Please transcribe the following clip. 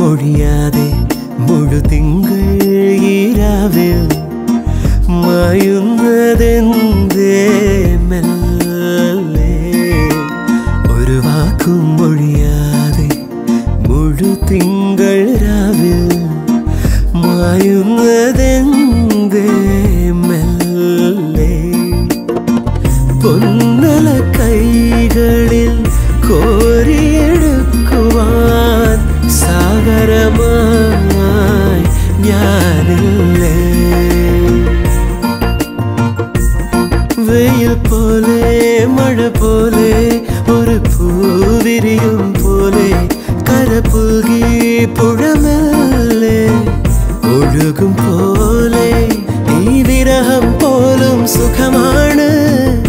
മൊഴിയാതെ മുഴുതിങ്കൾ ഈരാവിൽ മായുന്നതെന്തേ മെല്ലെ ഒരു വാക്കും മൊഴിയാതെ മുഴുതിങ്കൾ രാവിൽ മായുന്നതെന്തേ മെല്ലെ പൊന്നല കൈകളിൽ കോരിയെടുക്കുവാൻ സാഗരമായി ഞാനില്ലേ വെയിൽ പോലെ മഴ പോലെ ഒരു പൂവിരിയും പോലെ കരപുൽകി പുഴമല്ലേ ഒഴുകും പോലെ ഈ വിരഹം പോലും സുഖമാണ്